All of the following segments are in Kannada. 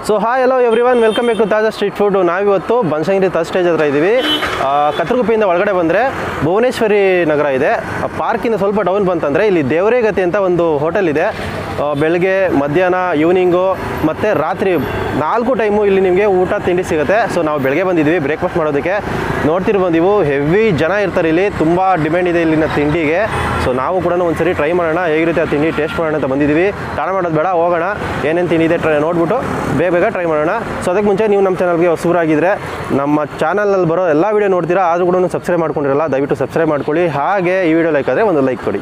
So hi hello every welcome back to Taaza street food ನಾವಿವತ್ತು ಬನಶಂಕರಿ ತರ್ಡ್ ಸ್ಟೇಜ್ ಹತ್ರ ಇದ್ದೀವಿ ಆ, ಕತ್ರಗುಪ್ಪೆಯಿಂದ ಒಳಗಡೆ ಬಂದರೆ ಭುವನೇಶ್ವರಿ ನಗರ ಇದೆ ಆ ಪಾರ್ಕಿಂದ ಸ್ವಲ್ಪ ಡೌನ್ ಬಂತಂದರೆ ಇಲ್ಲಿ ದೇವರೇಗತಿ ಅಂತ ಒಂದು ಹೋಟೆಲ್ ಇದೆ ಆ, ಬೆಳಗ್ಗೆ ಮಧ್ಯಾಹ್ನ ಈವ್ನಿಂಗು ಮತ್ತು ರಾತ್ರಿ ನಾಲ್ಕು ಟೈಮು ಇಲ್ಲಿ ನಿಮಗೆ ಊಟ ತಿಂಡಿ ಸಿಗುತ್ತೆ ಸೊ ನಾವು ಬೆಳಗ್ಗೆ ಬಂದಿದ್ವಿ ಬ್ರೇಕ್ಫಾಸ್ಟ್ ಮಾಡೋದಕ್ಕೆ ನೋಡ್ತಿರ್ಬೋದು ನೀವು ಹೆವಿ ಜನ ಇರ್ತಾರೆ ಇಲ್ಲಿ ತುಂಬ ಡಿಮ್ಯಾಂಡ್ ಇದೆ ಇಲ್ಲಿನ ತಿಂಡಿಗೆ ಸೊ ನಾವು ಕೂಡ ಒಂದ್ಸರಿ ಟ್ರೈ ಮಾಡೋಣ ಹೇಗಿರುತ್ತೆ ಆ ತಿಂಡಿ ಟೇಸ್ಟ್ ಮಾಡೋಣ ಅಂತ ಬಂದಿದ್ದೀವಿ ತಡ ಮಾಡೋದು ಬೇಡ ಹೋಗೋಣ ಏನೇನು ತಿಂಡಿ ಇದೆ ಟ್ರೈ ನೋಡ್ಬಿಟ್ಟು ಬೇಗ ಬೇಗ ಟ್ರೈ ಮಾಡೋಣ ಸೊ ಅದಕ್ಕೆ ಮುಂಚೆ ನೀವು ನಮ್ಮ ಚಾನಲ್ಗೆ ಹೊಸಬರಾಗಿದ್ದರೆ ನಮ್ಮ ಚಾನಲಲ್ಲಿ ಬರೋ ಎಲ್ಲ ವೀಡಿಯೋ ನೋಡ್ತೀರಾ ಆದರೂ ಕೂಡ ಸಬ್ಸ್ಕ್ರೈಬ್ ಮಾಡ್ಕೊಂಡಿರಲ್ಲ ದಯವಿಟ್ಟು ಸಬ್ಸ್ಕ್ರೈಬ್ ಮಾಡ್ಕೊಳ್ಳಿ ಹಾಗೆ ಈ ವಿಡಿಯೋ ಲೈಕ್ ಆದರೆ ಒಂದು ಲೈಕ್ ಕೊಡಿ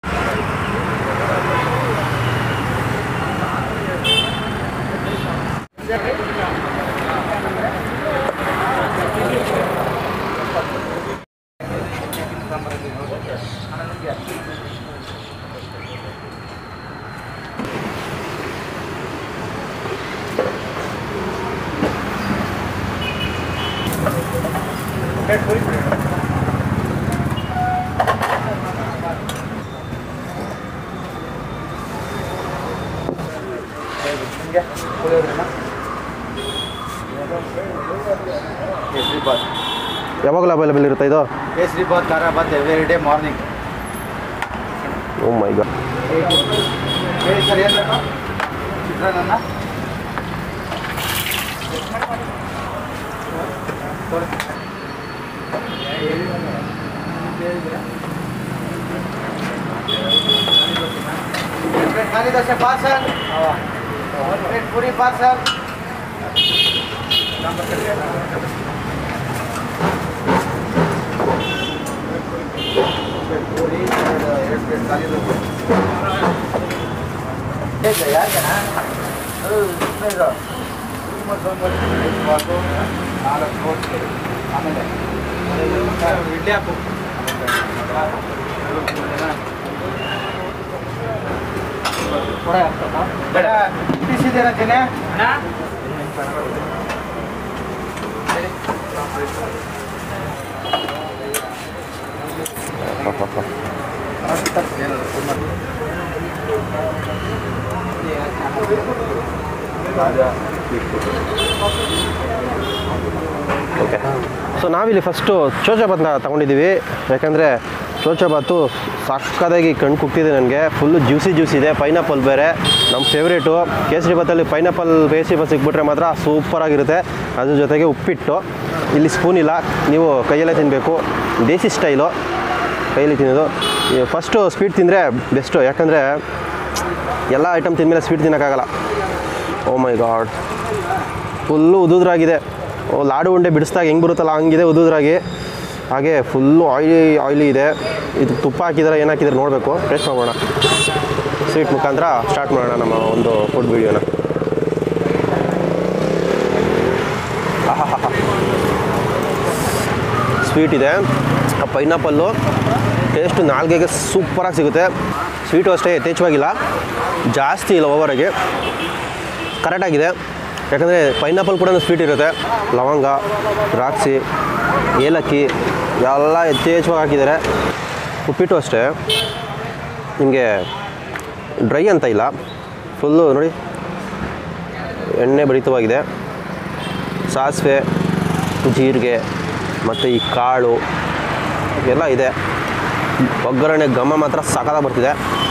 ಕೇಸರಿ ಬಾತ್ ಯಾವಾಗಲೂ ಅವೈಲೇಬಲ್ ಇರುತ್ತೆ ಇದು kesari bath khara bath every day morning oh my God ಹೇಳಿ ಸರ್ ಏನು ಬೇಕು ಚಿತ್ರಾನ್ನ ಪ್ಲೇಟ್ ಖಾಲಿ ದೋಸೆ ಪಾರ್ಸಲ್ ಒಂದು ಪ್ಲೇಟ್ ಪೂರಿ ಪಾರ್ಸಲ್ ಪೂರಿ ಎರಡು ಎರಡು ಪ್ಲೇಟ್ ಖಾಲಿ ದೋಸೆ ಹೇಗೆ ಯಾಕಣ್ಣ ಅದು ಹದಿನೈದು ಮೂವತ್ತೊಂಬತ್ತು ನಾಲ್ಕು ಕೋಟಿ ಆಮೇಲೆ ಇಡ್ಲಿ ಹಾಕು ಬೇಡ ಬಿಸಿದೇನ ತಿನ್ನೆ ಓಕೆ ಸೊ ನಾವಿಲ್ಲಿ ಫಸ್ಟು ಚೋಚಬಾತ್ನ ತಗೊಂಡಿದ್ದೀವಿ ಯಾಕಂದರೆ ಚೋಚಬಾತು ಸಕ್ಕದಾಗಿ ಕಣ್ಣು ಕುಗ್ತಿದೆ ನನಗೆ ಫುಲ್ಲು ಜ್ಯೂಸಿ ಜ್ಯೂಸ್ ಇದೆ ಪೈನಾಪಲ್ ಬೇರೆ ನಮ್ಮ ಫೇವ್ರೇಟು ಕೇಸರಿ ಬಾತಲ್ಲಿ ಪೈನಾಪಲ್ ಕೇಸರಿ ಬಾತ್ ಸಿಕ್ಬಿಟ್ರೆ ಮಾತ್ರ ಸೂಪರಾಗಿರುತ್ತೆ ಅದ್ರ ಜೊತೆಗೆ ಉಪ್ಪಿಟ್ಟು ಇಲ್ಲಿ ಸ್ಪೂನ್ ಇಲ್ಲ ನೀವು ಕೈಯಲ್ಲೇ ತಿನ್ನಬೇಕು ದೇಸಿ ಸ್ಟೈಲು ಕೈಯಲ್ಲಿ ತಿನ್ನೋದು ಫಸ್ಟು ಸ್ವೀಟ್ ತಿಂದರೆ ಬೆಸ್ಟು ಯಾಕಂದರೆ ಎಲ್ಲ ಐಟಮ್ ತಿಂದಮೇಲೆ ಸ್ವೀಟ್ ತಿನ್ನೋಕ್ಕಾಗಲ್ಲ ಓ ಮೈ ಗಾಡ್ ಫುಲ್ಲು ಉದುದ್ರಾಗಿದೆ ಓ, ಲಾಡು ಉಂಡೆ ಬಿಡಿಸ್ದಾಗ ಹೆಂಗೆ ಬರುತ್ತಲ್ಲ ಹಂಗಿದೆ ಉದುದ್ರಾಗಿ ಹಾಗೆ ಫುಲ್ಲು ಆಯ್ಲಿ ಆಯ್ಲಿ ಇದೆ ಇದು ತುಪ್ಪ ಹಾಕಿದ್ರೆ ಏನು ಹಾಕಿದ್ರೆ ನೋಡಬೇಕು ಟೇಸ್ಟ್ ಮಾಡೋಣ ಸ್ವೀಟ್ ಮುಖಾಂತರ ಸ್ಟಾರ್ಟ್ ಮಾಡೋಣ ನಮ್ಮ ಒಂದು ಫುಡ್ ವೀಡಿಯೋನ ಸ್ವೀಟ್ ಇದೆ ಆ ಪೈನಾಪಲ್ಲು ಟೇಸ್ಟ್ ನಾಲ್ಗೆಗೆ ಸೂಪರಾಗಿ ಸಿಗುತ್ತೆ ಸ್ವೀಟು ಅಷ್ಟೇ ಯಥೇಚ್ಛವಾಗಿಲ್ಲ ಜಾಸ್ತಿ ಇಲ್ಲ ಓವರಾಗಿ ಕರೆಕ್ಟಾಗಿದೆ ಯಾಕಂದರೆ ಪೈನಾಪಲ್ ಕೂಡ ಸ್ವೀಟ್ ಇರುತ್ತೆ ಲವಂಗ ದ್ರಾಕ್ಷಿ ಏಲಕ್ಕಿ ಎಲ್ಲ ಯಥೇಚ್ಛವಾಗಿ ಹಾಕಿದ್ದಾರೆ ಉಪ್ಪಿಟ್ಟು ಅಷ್ಟೇ ನಿಮಗೆ ಡ್ರೈ ಅಂತ ಇಲ್ಲ ಫುಲ್ಲು ನೋಡಿ ಎಣ್ಣೆ ಭರಿತವಾಗಿದೆ ಸಾಸಿವೆ ಜೀರಿಗೆ ಮತ್ತು ಈ ಕಾಳು ಎಲ್ಲ ಇದೆ ಒಗ್ಗರಣೆ ಘಮ ಮಾತ್ರ ಸಖತ್ತಾಗಿ ಬರ್ತಿದೆ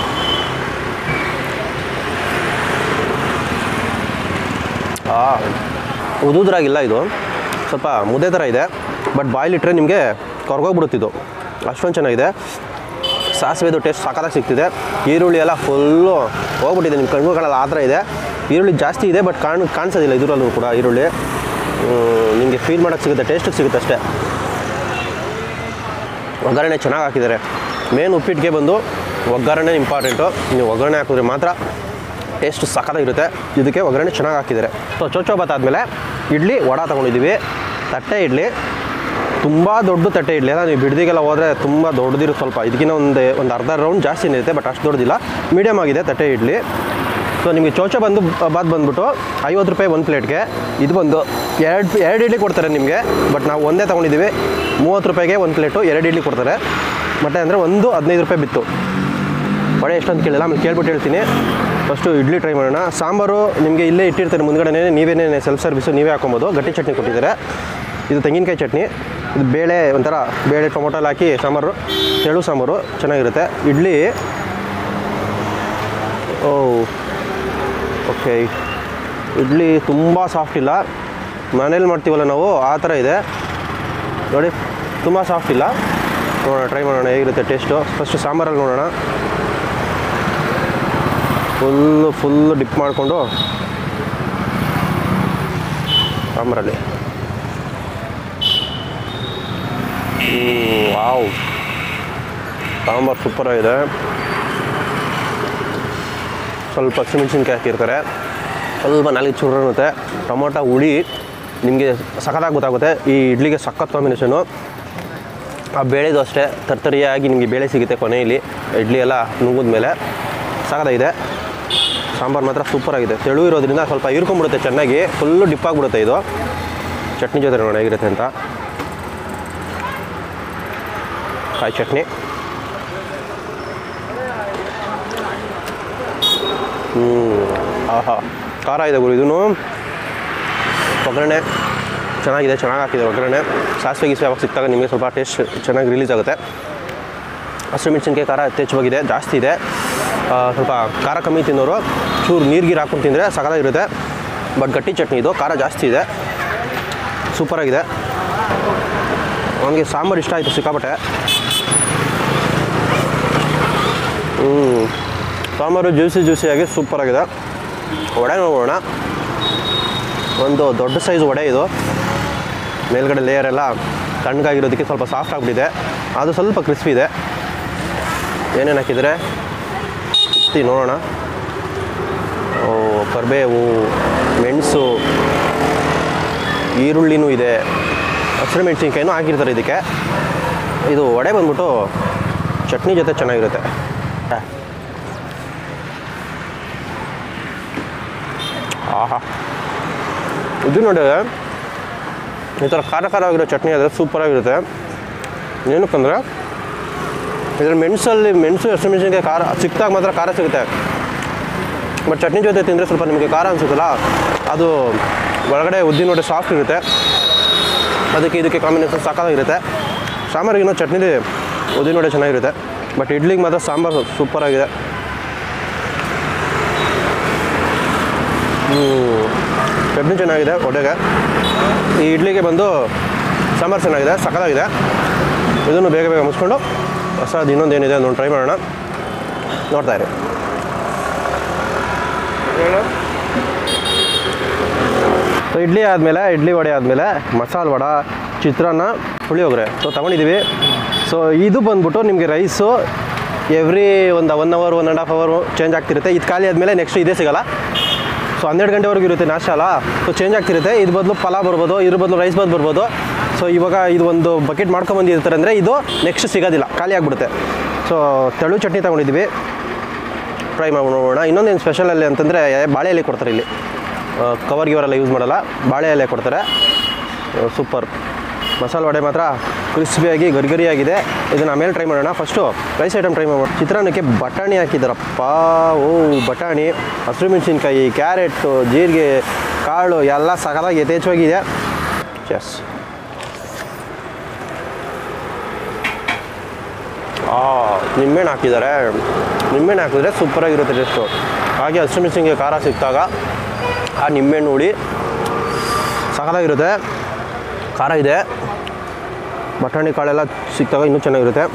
ಆ, ಉದುದ್ರಾಗಿಲ್ಲ ಇದು ಸ್ವಲ್ಪ ಮುದ್ದೆ ಥರ ಇದೆ ಬಟ್ ಬಾಯ್ಲಿಟ್ರೆ ನಿಮಗೆ ಕರ್ಗೋಗ್ಬಿಡುತ್ತಿದ್ದು ಅಷ್ಟೊಂದು ಚೆನ್ನಾಗಿದೆ ಸಾಸಿವೆದು ಟೇಸ್ಟ್ ಸಖತ್ತಾಗಿ ಸಿಗ್ತಿದೆ ಈರುಳ್ಳಿ ಎಲ್ಲ ಫುಲ್ಲು ಹೋಗ್ಬಿಟ್ಟಿದೆ ನಿಮ್ಮ ಕಣ್ಗುಗಳೆಲ್ಲ ಆ ಥರ ಇದೆ ಈರುಳ್ಳಿ ಜಾಸ್ತಿ ಇದೆ ಬಟ್ ಕಾಣ್ ಕಾಣಿಸೋದಿಲ್ಲ ಇದರಲ್ಲೂ ಕೂಡ ಈರುಳ್ಳಿ ನಿಮಗೆ ಫೀಲ್ ಮಾಡೋಕ್ಕೆ ಸಿಗುತ್ತೆ ಟೇಸ್ಟಿಗೆ ಸಿಗುತ್ತೆ ಅಷ್ಟೇ ಒಗ್ಗರಣೆ ಚೆನ್ನಾಗಿ ಹಾಕಿದ್ದಾರೆ ಮೇನ್ ಉಪ್ಪಿಟ್ಟಿಗೆ ಬಂದು ಒಗ್ಗರಣೆ ಇಂಪಾರ್ಟೆಂಟು ನೀವು ಒಗ್ಗರಣೆ ಹಾಕಿದ್ರೆ ಮಾತ್ರ ಟೇಸ್ಟ್ ಸಖತ್ತಾಗಿರುತ್ತೆ ಇದಕ್ಕೆ ಒಗ್ಗರಣೆ ಚೆನ್ನಾಗಿ ಹಾಕಿದ್ದಾರೆ ಸೊ ಚೋಚೋಬಾತ್ ಆದಮೇಲೆ ಇಡ್ಲಿ ವಡ ತೊಗೊಂಡಿದ್ದೀವಿ ತಟ್ಟೆ ಇಡ್ಲಿ ತುಂಬ ದೊಡ್ಡ ತಟ್ಟೆ ಇಡ್ಲಿ ಅಲ್ಲ ನೀವು ಬಿಡ್ದಿಗೆಲ್ಲ ಹೋದರೆ ತುಂಬ ದೊಡ್ಡದಿರುತ್ತೆ ಸ್ವಲ್ಪ ಇದಕ್ಕಿಂತ ಒಂದು ಒಂದು ಅರ್ಧ ರೌಂಡ್ ಜಾಸ್ತಿನೇ ಇರುತ್ತೆ ಬಟ್ ಅಷ್ಟು ದೊಡ್ಡದಿಲ್ಲ ಮೀಡಿಯಮ್ ಆಗಿದೆ ತಟ್ಟೆ ಇಡ್ಲಿ ಸೊ ನಿಮಗೆ ಚೋಚ ಬಂದು ಬಾತ್ ಬಂದ್ಬಿಟ್ಟು ಐವತ್ತು ರೂಪಾಯಿ ಒಂದು ಪ್ಲೇಟ್ಗೆ ಇದು ಬಂದು ಎರಡು ಎರಡು ಇಡ್ಲಿ ಕೊಡ್ತಾರೆ ನಿಮಗೆ ಬಟ್ ನಾವು ಒಂದೇ ತೊಗೊಂಡಿದ್ದೀವಿ ಮೂವತ್ತು ರೂಪಾಯಿಗೆ ಒಂದು ಪ್ಲೇಟು ಎರಡು ಇಡ್ಲಿ ಕೊಡ್ತಾರೆ ಮತ್ತು ಅಂದರೆ ಒಂದು ಹದಿನೈದು ರೂಪಾಯಿ ಬಿತ್ತು ವಡೆ ಎಷ್ಟೊಂದು ಕೇಳಿಲ್ಲ ಆಮೇಲೆ ಕೇಳ್ಬಿಟ್ಟು ಹೇಳ್ತೀನಿ ಫಸ್ಟು ಇಡ್ಲಿ ಟ್ರೈ ಮಾಡೋಣ ಸಾಂಬಾರು ನಿಮಗೆ ಇಲ್ಲೇ ಇಟ್ಟಿರ್ತಾರೆ ಮುಂದ್ಗಡೆನೇ ನೀವೇನೇ ಸೆಲ್ಫ್ ಸರ್ವಿಸು ನೀವೇ ಹಾಕೊಬೋದು ಗಟ್ಟಿ ಚಟ್ನಿ ಕೊಟ್ಟಿದ್ದಾರೆ ಇದು ತೆಂಗಿನಕಾಯಿ ಚಟ್ನಿ ಇದು ಬೇಳೆ ಒಂಥರ ಬೇಳೆ ಟೊಮೊಟೊ ಎಲ್ಲ ಹಾಕಿ ಸಾಂಬಾರು ತೆಳು ಸಾಂಬಾರು ಚೆನ್ನಾಗಿರುತ್ತೆ ಇಡ್ಲಿ ಓ ಓಕೆ ಇಡ್ಲಿ ತುಂಬ ಸಾಫ್ಟ್ ಇಲ್ಲ ಮನೇಲಿ ಮಾಡ್ತೀವಲ್ಲ ನಾವು ಆ ಥರ ಇದೆ ನೋಡಿ ತುಂಬ ಸಾಫ್ಟ್ ಇಲ್ಲ ನೋಡೋಣ ಟ್ರೈ ಮಾಡೋಣ ಹೇಗಿರುತ್ತೆ ಟೇಸ್ಟು ಫಸ್ಟು ಸಾಂಬಾರಲ್ಲಿ ನೋಡೋಣ ಫುಲ್ಲು ಫುಲ್ಲು ಡಿಪ್ ಮಾಡಿಕೊಂಡು ಸಾಂಬಾರಲ್ಲಿ ಹ್ಮ್, ವಾವ್ ಸಾಂಬಾರು ಸೂಪರಾಗಿದೆ ಸ್ವಲ್ಪ ಹಸಿಮೆಣ್ಸಿನ್ಕಾಯಿ ಹಾಕಿರ್ತಾರೆ ಸ್ವಲ್ಪ ನಾಲ್ಕು ಚೂರು ಇರುತ್ತೆ ಟೊಮೊಟೊ ಹುಳಿ ನಿಮಗೆ ಸಖತ್ತಾಗಿ ಗೊತ್ತಾಗುತ್ತೆ ಈ ಇಡ್ಲಿಗೆ ಸಖತ್ ಕಾಂಬಿನೇಷನು ಆ ಬೇಳೆದು ಅಷ್ಟೇ ತರ್ತರಿಯಾಗಿ ನಿಮಗೆ ಬೇಳೆ ಸಿಗುತ್ತೆ ಕೊನೆಯಲ್ಲಿ ಇಡ್ಲಿ ಎಲ್ಲ ನುಂಗಿದ ಮೇಲೆ ಸಖತ್ತಾಗಿದೆ ಸಾಂಬಾರು ಮಾತ್ರ ಸೂಪರಾಗಿದೆ ತೆಳು ಇರೋದ್ರಿಂದ ಸ್ವಲ್ಪ ಹೀರ್ಕೊಂಬಿಡುತ್ತೆ ಚೆನ್ನಾಗಿ ಫುಲ್ಲು ಡಿಪ್ ಆಗಿಬಿಡುತ್ತೆ ಇದು ಚಟ್ನಿ ಜೊತೆ ನೋಡೋಣ ಹೇಗಿರುತ್ತೆ ಅಂತ ಕಾಯಿ ಚಟ್ನಿ ಹ್ಞೂ ಆಹಾ ಖಾರ ಇದೆ ಗುರು ಇದೂ ಒಗ್ಗರಣೆ ಚೆನ್ನಾಗಿದೆ ಚೆನ್ನಾಗಿ ಹಾಕಿದೆ ಒಗ್ಗರಣೆ ಸಾಸಿವೆ ಗೀಸಿವೆ ಯಾವಾಗ ಸಿಕ್ತಾಗ ನಿಮಗೆ ಸ್ವಲ್ಪ ಟೇಸ್ಟ್ ಚೆನ್ನಾಗಿ ರಿಲೀಸ್ ಆಗುತ್ತೆ ಹಸಿಮೆಣಸಿನ್ಕಾಯಿ ಖಾರ ಯಥೇಚ್ಛವಾಗಿದೆ ಜಾಸ್ತಿ ಇದೆ ಆ, ಸ್ವಲ್ಪ ಖಾರ ಕಮ್ಮಿ ತಿನ್ನೋರು ಚೂರು ನೀರು ಗೀರು ಹಾಕೊಂಡು ತಿಂದರೆ ಸಕಲಾಗಿರುತ್ತೆ ಬಟ್ ಗಟ್ಟಿ ಚಟ್ನಿ ಇದು ಖಾರ ಜಾಸ್ತಿ ಇದೆ ಸೂಪರಾಗಿದೆ ನನಗೆ ಸಾಂಬಾರು ಇಷ್ಟ ಆಯಿತು ಸಿಕ್ಕಾಪಟ್ಟೆ ಹ್ಞೂ ಸಾಂಬಾರು ಜ್ಯೂಸಿ ಜ್ಯೂಸಿಯಾಗಿ ಸೂಪರಾಗಿದೆ ವಡೆ ನೋಡೋಣ ಒಂದು ದೊಡ್ಡ ಸೈಜ್ ವಡೆ ಇದು ಮೇಲ್ಗಡೆ ಲೇಯರ್ ಎಲ್ಲ ತಣ್ಣಗಾಗಿರೋದಕ್ಕೆ ಸ್ವಲ್ಪ ಸಾಫ್ಟ್ ಆಗಿಬಿಟ್ಟಿದೆ ಅದು ಸ್ವಲ್ಪ ಕ್ರಿಸ್ಪಿ ಇದೆ ಏನೇನು ಹಾಕಿದರೆ ಇತ್ತಿ ನೋಡೋಣ ಓ ಕರಿಬೇವು ಮೆಣಸು ಈರುಳ್ಳಿನೂ ಇದೆ ಹಸಿರು ಮೆಣಸಿನ್ಕಾಯಿನೂ ಹಾಕಿರ್ತಾರೆ ಇದಕ್ಕೆ ಇದು ವಡೆ ಬಂದ್ಬಿಟ್ಟು ಚಟ್ನಿ ಜೊತೆ ಚೆನ್ನಾಗಿರುತ್ತೆ ಆಹಾ ಇದು ನೋಡಿ ಈ ಥರ ಖಾರ ಖಾರ ಆಗಿರೋ ಚಟ್ನಿ ಆದರೆ ಸೂಪರಾಗಿರುತ್ತೆ ಏನಕ್ಕಂದ್ರೆ ಇದ್ರ ಮೆಣಸಲ್ಲಿ ಮೆಣಸು ಹಸಿಮೆಣಸಿನ್ಕಾಯಿ ಖಾರ ಸಿಕ್ತಾಗ ಮಾತ್ರ ಖಾರ ಸಿಗುತ್ತೆ ಬಟ್ ಚಟ್ನಿ ಜೊತೆ ತಿಂದರೆ ಸ್ವಲ್ಪ ನಿಮಗೆ ಖಾರ ಅನಿಸುತ್ತಲ್ಲ ಅದು ಒಳಗಡೆ ಉದ್ದಿನ ವಡೆ ಸಾಫ್ಟ್ ಇರುತ್ತೆ ಅದಕ್ಕೆ ಇದಕ್ಕೆ ಕಾಂಬಿನೇಷನ್ ಸಾಕಾಗಿರುತ್ತೆ ಸಾಂಬಾರಿಗಿನ್ನೂ ಚಟ್ನಿಲಿ ಉದ್ದಿನ ವಡೆ ಚೆನ್ನಾಗಿರುತ್ತೆ ಬಟ್ ಇಡ್ಲಿಗೆ ಮಾತ್ರ ಸಾಂಬಾರು ಸೂಪರಾಗಿದೆ ಚಟ್ನಿ ಚೆನ್ನಾಗಿದೆ ಒಡೆಗೆ ಈ ಇಡ್ಲಿಗೆ ಬಂದು ಸಾಂಬಾರು ಚೆನ್ನಾಗಿದೆ ಸಕ್ಕತ್ತಾಗಿದೆ ಇದನ್ನು ಬೇಗ ಬೇಗ ಮುಗಿಸ್ಕೊಂಡು ಹೊಸದು ಇನ್ನೊಂದು ಏನಿದೆ ಅದನ್ನು ಟ್ರೈ ಮಾಡೋಣ ನೋಡ್ತಾ ಇರಿ ಸೊ ಇಡ್ಲಿ ಆದಮೇಲೆ ಇಡ್ಲಿ ವಡೆ ಆದಮೇಲೆ ಮಸಾಲೆ ವಡ ಚಿತ್ರಾನ್ನ ಪುಳಿಯೋಗರೆ ಸೊ ತೊಗೊಂಡಿದ್ದೀವಿ ಸೊ ಇದು ಬಂದ್ಬಿಟ್ಟು ನಿಮಗೆ ರೈಸು ಎವ್ರಿ ಒಂದು one hour one and half ಅವರು ಚೇಂಜ್ ಆಗ್ತಿರುತ್ತೆ ಇದು ಖಾಲಿ ಆದಮೇಲೆ ನೆಕ್ಸ್ಟ್ ಇದೇ ಸಿಗಲ್ಲ ಸೊ ಹನ್ನೆರಡು ಗಂಟೆವರೆಗೂ ಇರುತ್ತೆ ನಾಶ ಅಲ್ಲ ಸೊ ಚೇಂಜ್ ಆಗ್ತಿರುತ್ತೆ ಇದು ಬದಲು ಪಲಾವ್ ಬರ್ಬೋದು ಇದ್ರ ಬದಲು ರೈಸ್ ಬಾತ್ ಬರ್ಬೋದು ಸೊ ಇವಾಗ ಇದು ಒಂದು ಬಕೆಟ್ ಮಾಡ್ಕೊಂಬಂದಿರ್ತಾರೆ ಅಂದರೆ ಇದು ನೆಕ್ಸ್ಟ್ ಸಿಗೋದಿಲ್ಲ ಖಾಲಿ ಆಗಿಬಿಡುತ್ತೆ ಸೊ ತೆಳು ಚಟ್ನಿ ತೊಗೊಂಡಿದ್ದೀವಿ ಟ್ರೈ ಮಾಡಿ ನೋಡೋಣ ಇನ್ನೊಂದೇನು ಸ್ಪೆಷಲ್ ಅಲ್ಲಿ ಅಂತಂದರೆ ಬಾಳೆ ಎಲೆ ಕೊಡ್ತಾರೆ ಇಲ್ಲಿ ಕವರ್ ಗಿವರೆಲ್ಲ ಯೂಸ್ ಮಾಡಲ್ಲ ಬಾಳೆ ಎಲೆ ಕೊಡ್ತಾರೆ ಸೂಪರ್ ಮಸಾಲೆ ವಡೆ ಮಾತ್ರ ಕ್ರಿಸ್ಪಿಯಾಗಿ ಗರಿಗರಿಯಾಗಿದೆ ಇದನ್ನು ಆಮೇಲೆ ಟ್ರೈ ಮಾಡೋಣ ಫಸ್ಟು ರೈಸ್ ಐಟಮ್ ಟ್ರೈ ಮಾಡೋಣ ಚಿತ್ರಾನ್ನಕ್ಕೆ ಬಟಾಣಿ ಹಾಕಿದ್ದಾರಪ್ಪ ಓ ಬಟಾಣಿ ಹಸಿರು ಮೆಣಸಿನ್ಕಾಯಿ ಕ್ಯಾರೆಟು ಜೀರಿಗೆ ಕಾಳು ಎಲ್ಲ ಸಕಲಾಗಿ ಯಥೇಚ್ಛವಾಗಿದೆ ಚೆಸ್ ಆ ನಿಂಬೆಹಣ್ಣು ಹಾಕಿದ್ದಾರೆ ನಿಂಬೆಹಣ್ಣು ಹಾಕಿದ್ರೆ ಸೂಪರಾಗಿರುತ್ತೆ ಟೇಸ್ಟು ಹಾಗೆ ಹಸಿಮೆಣಸಿನ್ಕಾಯಿ ಖಾರ ಸಿಕ್ಕಿದಾಗ ಆ ನಿಂಬೆಹಣ್ಣು ಹುಳಿ ಸಖತ್ತಾಗಿರುತ್ತೆ ಖಾರ ಇದೆ ಬಟಾಣಿ ಕಾಳೆಲ್ಲ ಸಿಕ್ಕಿದಾಗ ಇನ್ನೂ ಚೆನ್ನಾಗಿರುತ್ತೆ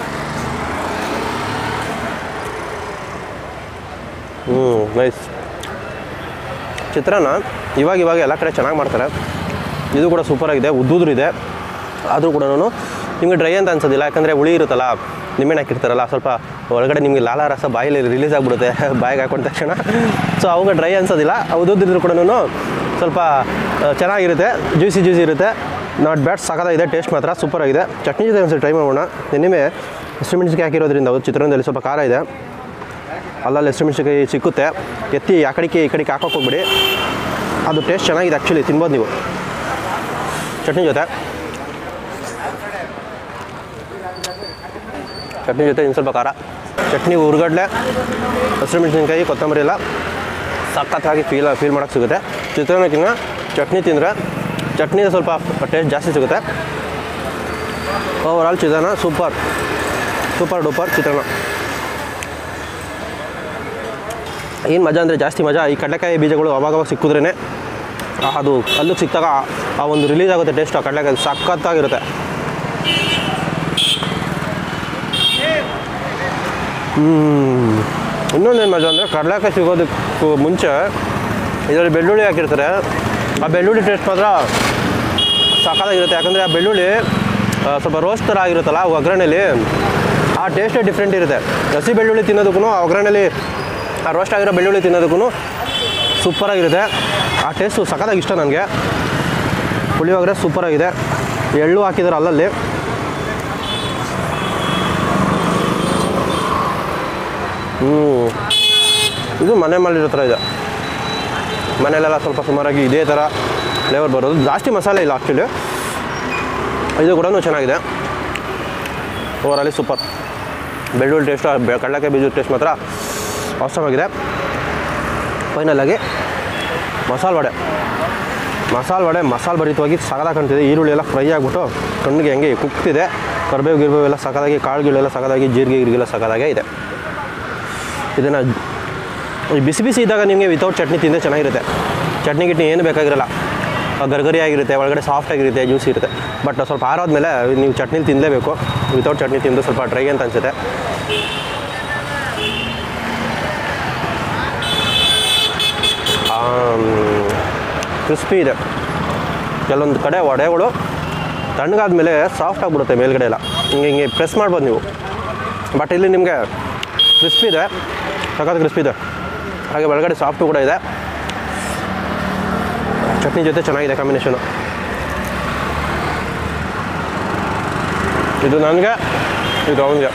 ಹ್ಞೂ ನೈಸ್ ಚಿತ್ರಾನ್ನ ಇವಾಗ ಇವಾಗ ಎಲ್ಲ ಕಡೆ ಚೆನ್ನಾಗಿ ಮಾಡ್ತಾರೆ ಇದು ಕೂಡ ಸೂಪರಾಗಿದೆ ಉದ್ದುದ್ರು ಇದೆ ಆದರೂ ಕೂಡ ನಿಮಗೆ ಡ್ರೈ ಅಂತ ಅನ್ಸೋದಿಲ್ಲ ಯಾಕಂದರೆ ಹುಳಿ ಇರುತ್ತಲ್ಲ ನಿಂಬೆಹಣ್ಣು ಹಾಕಿರ್ತಾರಲ್ಲ ಸ್ವಲ್ಪ ಒಳಗಡೆ ನಿಮಗೆ ಲಾಲ ರಸ ಬಾಯಲ್ಲಿ ರಿಲೀಸ್ ಆಗಿಬಿಡುತ್ತೆ ಬಾಯಿಗೆ ಹಾಕೊಂಡ ತಕ್ಷಣ ಸೊ ಅವಾಗ ಡ್ರೈ ಅನ್ಸೋದಿಲ್ಲ ಉದ್ದುದ್ರಿದ್ರು ಕೂಡ ಸ್ವಲ್ಪ ಆ, ಚೆನ್ನಾಗಿರುತ್ತೆ ಜ್ಯೂಸಿ ಜ್ಯೂಸಿ ಇರುತ್ತೆ ನಾಟ್ ಬ್ಯಾಡ್ ಸಾಕಾಗಿದೆ ಟೇಸ್ಟ್ ಮಾತ್ರ ಸೂಪರಾಗಿದೆ ಚಟ್ನಿ ಜೊತೆ ಒಂದ್ಸಲ ಟ್ರೈ ಮಾಡೋಣ ನಿನ್ನೆ ಹಸಿಮೆಣಸಿನ್ಕಾಯಿ ಹಾಕಿರೋದ್ರಿಂದ ಅದು ಚಿತ್ರಾನ್ನದಲ್ಲಿ ಸ್ವಲ್ಪ ಖಾರ ಇದೆ ಅಲ್ಲಲ್ಲಿ ಹಸಿಮೆಣಸಿನ್ಕಾಯಿ ಸಿಕ್ಕುತ್ತೆ ಎತ್ತಿ ಆ ಕಡೆಗೆ ಈ ಕಡೆಗೆ ಹಾಕೋಕೆ ಹೋಗ್ಬಿಡಿ ಅದು ಟೇಸ್ಟ್ ಚೆನ್ನಾಗಿದೆ ಆ್ಯಕ್ಚುಲಿ ತಿನ್ಬೋದು ನೀವು ಚಟ್ನಿ ಜೊತೆ ಚಟ್ನಿ ಜೊತೆ ಇನ್ನು ಸ್ವಲ್ಪ ಖಾರ ಚಟ್ನಿ ಹುರ್ಗಡ್ಲೆ ಹಸಿಮೆಣಸಿನ್ಕಾಯಿ ಕೊತ್ತಂಬರಿ ಎಲ್ಲ ಸಖತ್ತಾಗಿ ಫೀಲ್ ಫೀಲ್ ಮಾಡೋಕ್ಕೆ ಸಿಗುತ್ತೆ ಚಿತ್ರಾನ್ನಕ್ಕಿಂತ ಚಟ್ನಿ ತಿಂದರೆ ಚಟ್ನಿ ಸ್ವಲ್ಪ ಟೇಸ್ಟ್ ಜಾಸ್ತಿ ಸಿಗುತ್ತೆ overall chitranna super super duper chitranna ಏನು ಮಜಾ ಅಂದರೆ ಜಾಸ್ತಿ ಮಜಾ ಈ ಕಡಲೆಕಾಯಿ ಬೀಜಗಳು ಅವಾಗವಾಗ ಸಿಕ್ಕಿದ್ರೇ ಅದು ಅಲ್ಲಿಗೆ ಸಿಕ್ಕಾಗ ಆ- ಆ ಒಂದು ರಿಲೀಸ್ ಆಗುತ್ತೆ ಟೇಸ್ಟ್ ಆ ಕಡಲೆಕಾಯಿ ಸಖತ್ತಾಗಿರುತ್ತೆ ಹ್ಮ್. ಇನ್ನೊಂದೇನು ಮಜಾ ಅಂದರೆ ಕಡಲೆಕಾಯಿ ಸಿಗೋದಕ್ಕೂ ಮುಂಚೆ ಇದರಲ್ಲಿ ಬೆಳ್ಳುಳ್ಳಿ ಹಾಕಿರ್ತಾರೆ ಆ ಬೆಳ್ಳುಳ್ಳಿ ಟೇಸ್ಟ್ ಮಾತ್ರ ಸಖತ್ತಾಗಿರುತ್ತೆ ಯಾಕಂದರೆ ಆ ಬೆಳ್ಳುಳ್ಳಿ ಆ, ಸ್ವಲ್ಪ ರೋಸ್ಟ್ ಥರ ಆಗಿರುತ್ತಲ್ಲ ಆ ಒಗ್ಗರಣೆಲಿ ಆ ಟೇಸ್ಟೇ ಡಿಫ್ರೆಂಟ್ ಇರುತ್ತೆ ಹಸಿ ಬೆಳ್ಳುಳ್ಳಿ ತಿನ್ನೋದಕ್ಕೂ ಆ ಒಗ್ಗರಣೆಲಿ ಆ ರೋಸ್ಟ್ ಆಗಿರೋ ಬೆಳ್ಳುಳ್ಳಿ ತಿನ್ನೋದಕ್ಕೂ ಸೂಪರಾಗಿರುತ್ತೆ ಆ ಟೇಸ್ಟು ಸಖತ್ತಾಗಿ ಇಷ್ಟ ನನಗೆ ಪುಳಿಯೋಗರೆ ಸೂಪರಾಗಿದೆ ಎಳ್ಳು ಹಾಕಿದ್ದಾರೆ ಅಲ್ಲಲ್ಲಿ ಹ್ಞೂ ಇದು ಮನೆ ಮಾಡಿರೋ ಥರ ಇದೆ ಮನೆಯಲ್ಲೆಲ್ಲ ಸ್ವಲ್ಪ ಸುಮಾರಾಗಿ ಇದೇ ಥರ ಫ್ಲೇವರ್ ಬರೋದು ಜಾಸ್ತಿ ಮಸಾಲೆ ಇಲ್ಲ ಆ್ಯಕ್ಚುಲಿ ಇದು ಕೂಡ ಚೆನ್ನಾಗಿದೆ ಓವರಲ್ಲಿ ಸೂಪರ್ ಬೆಳ್ಳುಳ್ಳಿ ಟೇಸ್ಟು ಕಡಲೆಕಾಯಿ ಬೀಜದ ಟೇಸ್ಟ್ ಮಾತ್ರ ಅವಸರವಾಗಿದೆ ಫೈನಲಾಗಿ ಮಸಾಲೆ ವಡೆ ಮಸಾಲೆ ವಡೆ ಮಸಾಲೆ ಭರಿತವಾಗಿ ಸಗದಾಗಿ ಕಾಣ್ತಿದೆ ಈರುಳ್ಳಿ ಎಲ್ಲ ಫ್ರೈ ಆಗಿಬಿಟ್ಟು ಕಣ್ಣಿಗೆ ಹೆಂಗೆ ಕುಕ್ತಿದೆ ಕರಿಬೇವು ಗಿರ್ಬೇವು ಎಲ್ಲ ಸಗದಾಗಿ ಕಾಳುಗಳೆಲ್ಲ ಸಗದಾಗಿ ಜೀರಿಗೆ ಗಿರಿಗೆಲ್ಲ ಸಗದಾಗೆ ಇದೆ ಇದನ್ನು ಈ ಬಿಸಿ ಬಿಸಿ ಇದ್ದಾಗ ನಿಮಗೆ ವಿತೌಟ್ ಚಟ್ನಿ ತಿಂದರೆ ಚೆನ್ನಾಗಿರುತ್ತೆ ಚಟ್ನಿ ಗಿಟ್ನಿ ಏನು ಬೇಕಾಗಿರಲ್ಲ ಆ ಗರ್ಗರಿ ಆಗಿರುತ್ತೆ ಒಳಗಡೆ ಸಾಫ್ಟ್ ಆಗಿರುತ್ತೆ ಜ್ಯೂಸ್ ಇರುತ್ತೆ ಬಟ್ ಸ್ವಲ್ಪ ಆರಾದ್ಮೇಲೆ ನೀವು ಚಟ್ನಿ ತಿನ್ನಲೇಬೇಕು ವಿತೌಟ್ ಚಟ್ನಿ ತಿಂದು ಸ್ವಲ್ಪ ಡ್ರೈ ಅಂತ ಅನಿಸುತ್ತೆ ಕ್ರಿಸ್ಪಿ ಇದೆ ಕೆಲವೊಂದು ಕಡೆ ವಡೆಗಳು ತಣ್ಣಗಾದ್ಮೇಲೆ ಸಾಫ್ಟ್ ಆಗಿಬಿಡುತ್ತೆ ಮೇಲ್ಗಡೆ ಎಲ್ಲ ಹಿಂಗೆ ಹಿಂಗೆ ಪ್ರೆಸ್ ಮಾಡ್ಬೋದು ನೀವು ಬಟ್ ಇಲ್ಲಿ ನಿಮಗೆ ಕ್ರಿಸ್ಪಿ ಇದೆ ಸಖತ್ ಕ್ರಿಸ್ಪಿ ಇದೆ ಹಾಗೆ ಒಳಗಡೆ ಸಾಫ್ಟು ಕೂಡ ಇದೆ ಚಟ್ನಿ ಜೊತೆ ಚೆನ್ನಾಗಿದೆ ಕಾಂಬಿನೇಷನು ಇದು ನನಗೆ ಇದು ಅವನಿಗೆ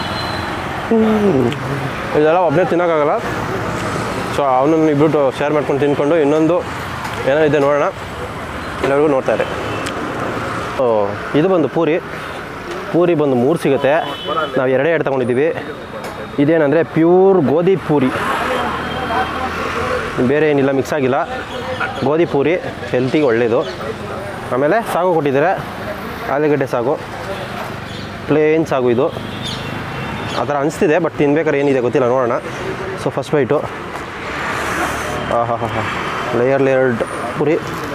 ಇದೆಲ್ಲ ಒಬ್ಬನೇ ತಿನ್ನೋಕ್ಕಾಗಲ್ಲ ಸೊ ಅವನನ್ನು ಇಬ್ಬಿಟ್ಟು ಶೇರ್ ಮಾಡ್ಕೊಂಡು ತಿನ್ಕೊಂಡು ಇನ್ನೊಂದು ಏನೋ ಇದೆ ನೋಡೋಣ ಎಲ್ಲರಿಗೂ ನೋಡ್ತಾ ಇದೆ ಓ ಇದು ಬಂದು ಪೂರಿ ಪೂರಿ ಬಂದು ಮೂರು ಸಿಗುತ್ತೆ ನಾವು ಎರಡೇ ಎರಡು ತೊಗೊಂಡಿದ್ದೀವಿ ಇದೇನಂದರೆ ಪ್ಯೂರ್ ಗೋಧಿ ಪೂರಿ ಬೇರೆ ಏನಿಲ್ಲ ಮಿಕ್ಸ್ ಆಗಿಲ್ಲ ಗೋಧಿ ಪೂರಿ ಹೆಲ್ತಿಗೆ ಒಳ್ಳೆಯದು ಆಮೇಲೆ ಸಾಗು ಕೊಟ್ಟಿದ್ದಾರೆ ಆಲೂಗಡ್ಡೆ ಸಾಗು ಪ್ಲೇನ್ ಸಾಗು ಇದು ಆ ಥರ ಅನಿಸ್ತಿದೆ ಬಟ್ ತಿನ್ಬೇಕಾದ್ರೆ ಏನಿದೆ ಗೊತ್ತಿಲ್ಲ ನೋಡೋಣ ಸೊ ಫಸ್ಟ್ ಬೈಟು ಹಾಂ ಹಾಂ ಹಾಂ ಹಾಂ ಲೇಯರ್ ಲೇಯರ್ಡ್ ಪುರಿ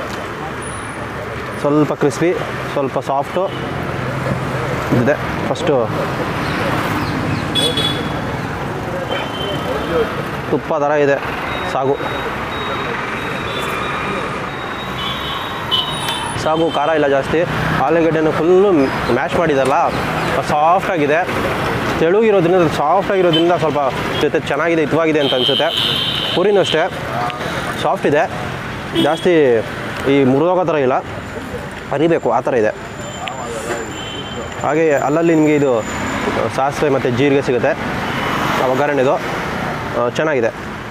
ಸ್ವಲ್ಪ ಕ್ರಿಸ್ಪಿ ಸ್ವಲ್ಪ ಸಾಫ್ಟು ಇದೆ ಫಸ್ಟು ತುಪ್ಪ ಥರ ಇದೆ ಸಾಗು ಸಾಗು ಖಾರ ಇಲ್ಲ ಜಾಸ್ತಿ ಆಲೂಗಡ್ಡೆನ ಫುಲ್ಲು ಮ್ಯಾಶ್ ಮಾಡಿದಲ್ಲ ಸಾಫ್ಟಾಗಿದೆ ತೆಳುಗಿರೋದ್ರಿಂದ ಸಾಫ್ಟ್ ಆಗಿರೋದ್ರಿಂದ ಸ್ವಲ್ಪ ಜೊತೆ ಚೆನ್ನಾಗಿದೆ ಹಿತವಾಗಿದೆ ಅಂತ ಅನಿಸುತ್ತೆ ಪೂರಿನೂ ಅಷ್ಟೇ ಸಾಫ್ಟ್ ಇದೆ ಜಾಸ್ತಿ ಈ ಮುರಿದೋಗೋ ಥರ ಇಲ್ಲ ಅರಿಬೇಕು ಆ ಥರ ಇದೆ ಹಾಗೆ ಅಲ್ಲಲ್ಲಿ ನಿಮಗೆ ಇದು ಸಾಸಿವೆ ಮತ್ತು ಜೀರಿಗೆ ಸಿಗುತ್ತೆ ಆ ಒಗ್ಗರಣೆದು ಆ, ಚೆನ್ನಾಗಿದೆ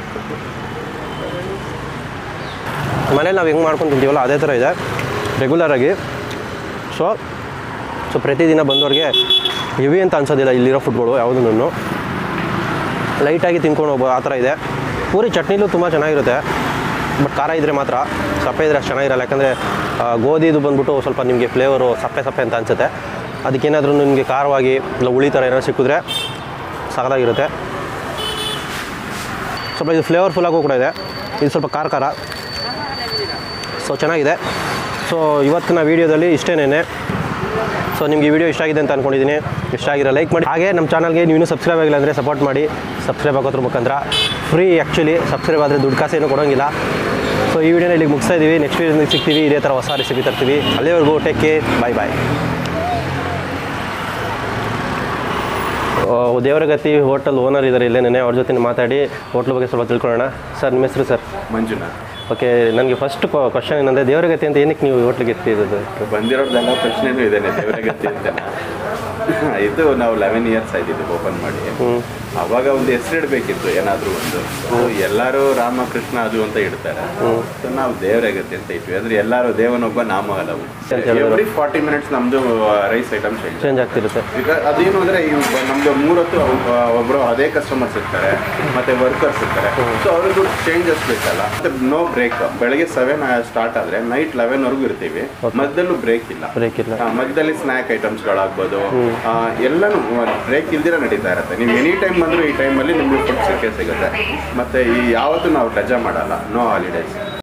ಮನೇಲಿ ನಾವು ಹೆಂಗೆ ಮಾಡ್ಕೊಂಡು ತಿಂತೀವಲ್ಲ ಅದೇ ಥರ ಇದೆ ರೆಗ್ಯುಲರಾಗಿ ಸೊ ಸೊ ಪ್ರತಿದಿನ ಬಂದವ್ರಿಗೆ ಹೆವಿ ಅಂತ ಅನ್ಸೋದಿಲ್ಲ ಇಲ್ಲಿರೋ ಫುಡ್ಗಳು ಯಾವುದೂ ಲೈಟಾಗಿ ತಿನ್ಕೊಂಡು ಹೋಗ್ಬೋದು ಆ ಥರ ಇದೆ ಪೂರಿ ಚಟ್ನಿಲೂ ತುಂಬ ಚೆನ್ನಾಗಿರುತ್ತೆ ಬಟ್ ಖಾರ ಇದ್ದರೆ ಮಾತ್ರ ಸಪ್ಪೆ ಇದ್ರೆ ಅಷ್ಟು ಚೆನ್ನಾಗಿರಲ್ಲ ಯಾಕಂದರೆ ಗೋಧಿದು ಬಂದ್ಬಿಟ್ಟು ಸ್ವಲ್ಪ ನಿಮಗೆ ಫ್ಲೇವರು ಸಪ್ಪೆ ಸಪ್ಪೆ ಅಂತ ಅನಿಸುತ್ತೆ ಅದಕ್ಕೇನಾದರೂ ನಿಮಗೆ ಖಾರವಾಗಿ ಇಲ್ಲ ಹುಳಿ ಥರ ಏನಾದ್ರು ಸಿಕ್ಕಿದ್ರೆ ಸಗದಾಗಿರುತ್ತೆ ಸ್ವಲ್ಪ ಇದು ಫ್ಲೇವರ್ಫುಲ್ಲಾಗೂ ಕೂಡ ಇದೆ ಇದು ಸ್ವಲ್ಪ ಖಾರ ಖಾರ ಸೊ ಚೆನ್ನಾಗಿದೆ ಸೊ ಇವತ್ತಿನ ವೀಡಿಯೋದಲ್ಲಿ ಇಷ್ಟೇನೇ ಸೊ ನಿಮಗೆ ಈ ವಿಡಿಯೋ ಇಷ್ಟ ಆಗಿದೆ ಅಂತ ಅಂದ್ಕೊಂಡಿದ್ದೀನಿ ಇಷ್ಟ ಆಗಿರೋ ಲೈಕ್ ಮಾಡಿ ಹಾಗೆ ನಮ್ಮ ಚಾನಲ್ಗೆ ನೀವು ಸಬ್ಸ್ಕ್ರೈಬ್ ಆಗಿಲ್ಲ ಅಂದರೆ ಸಪೋರ್ಟ್ ಮಾಡಿ ಸಬ್ಸ್ಕ್ರೈಬ್ ಆಗೋದ್ರ ಮುಖಾಂತರ ಫ್ರೀ ಆ್ಯಕ್ಚುಲಿ ಸಬ್ಸ್ಕ್ರೈಬ್ ಆದರೆ ದುಡ್ಡು ಕಾಸು ಏನೂ ಕೊಡೋಂಗಿಲ್ಲ ಸೊ ಈ ವಿಡಿಯೋನ ಇಲ್ಲಿಗೆ ಮುಗಿಸ್ತಾ ಇದ್ದೀವಿ ನೆಕ್ಸ್ಟ್ ವೀಡಿಯೋದಲ್ಲಿ ಸಿಗ್ತೀವಿ ಇದೇ ಥರ ಹೊಸ ರೆಸಿಪಿ ತರ್ತೀವಿ ಅಲ್ಲಿವರೆಗೂ take care bye bye Devaragati hotel owner ಇದ್ದಾರೆ ಇಲ್ಲೇ ನೆನೆ ಅವ್ರ ಜೊತೆ ಮಾತಾಡಿ ಹೋಟ್ಲ್ ಬಗ್ಗೆ ಸ್ವಲ್ಪ ತಿಳ್ಕೊಳ್ಳೋಣ ಸರ್ ನಿಮ್ಮ ಹೆಸರು ಸರ್ ಮಂಜುನಾಥ್ ಓಕೆ ನನಗೆ ಫಸ್ಟ್ ಕ್ವಶನ್ ಏನಂದರೆ ದೇವರಗತಿ ಅಂತ ಏನಕ್ಕೆ ನೀವು ಹೋಟ್ಲಿಗೆ ಎತ್ತಿರೋದು ಬಂದಿರೋದೆಲ್ಲ ಪ್ರಶ್ನೆನೂ ಇದೇನೆ ದೇವರಗತಿ ಅಂತ ಇದು ನಾವು ಲೆವೆನ್ ಇಯರ್ಸ್ ಆಯ್ತಿದ್ದು ಓಪನ್ ಮಾಡಿ ಹ್ಞೂ ಅವಾಗ ಒಂದು ಹೆಸರಿಡ್ಬೇಕಿತ್ತು ಏನಾದರೂ ಒಂದು So, ಎಲ್ಲರೂ ರಾಮಕೃಷ್ಣ ಅದು ಅಂತ ಇಡ್ತಾರೆ ಸೊ ನಾವು ದೇವರಾಗತ್ತೆ ಅಂತ ಇಟ್ವಿ ಅಂದ್ರೆ ಎಲ್ಲರೂ ದೇವನೊಬ್ಬ ನಾಮ ಹಲವು ಎವ್ರಿ ಫಾರ್ಟಿ ಮಿನಿಟ್ಸ್ ನಮ್ದು ರೈಸ್ ಐಟಮ್ ಚೇಂಜ್ ಚೇಂಜ್ ಆಗ್ತಿರುತ್ತೆ ಈಗ ಅದೇನು ಅಂದ್ರೆ ಈ ಒಬ್ಬ- ನಮ್ದು ಮೂರೊತ್ತು ಒಬ್ಬ- ಒಬ್ರು ಅದೇ ಕಸ್ಟಮರ್ಸ್ ಇರ್ತಾರೆ ಮತ್ತೆ ವರ್ಕರ್ಸ್ ಇರ್ತಾರೆ ಸೊ ಅವ್ರದ್ದು ಚೇಂಜಸ್ ಬೇಕಲ್ಲ ಮತ್ತೆ ನೋ ಬ್ರೇಕ್ ಬೆಳಗ್ಗೆ ಸೆವೆನ್ ಸ್ಟಾರ್ಟ್ ಆದ್ರೆ ನೈಟ್ ಲೆವೆನ್ ವರೆಗೂ ಇರ್ತೀವಿ ಮಧ್ಯದಲ್ಲೂ ಬ್ರೇಕ್ ಇಲ್ಲ ಬ್ರೇಕ್ ಇಲ್ಲ ಆ, ಮಧ್ಯದಲ್ಲಿ ಸ್ನ್ಯಾಕ್ ಐಟಮ್ಸ್ಗಳಾಗ್ಬೋದು ಆ, ಎಲ್ಲಾನು ಬ್ರೇಕ್ ಇಲ್ದಿರ ನಡೀತಾ ಇರುತ್ತೆ ನೀವು ಎನಿ ಟೈಮ್ ಬಂದರೂ ಈ ಟೈಮಲ್ಲಿ ನಿಮಗೆ ಫುಡ್ ಸಿಕ್ಕೇ ಸಿಗುತ್ತೆ ಮತ್ತೆ ಈ ಯಾವತ್ತೂ ನಾವು ರಜಾ ಮಾಡಲ್ಲ ನೋ ಹಾಲಿಡೇಸ್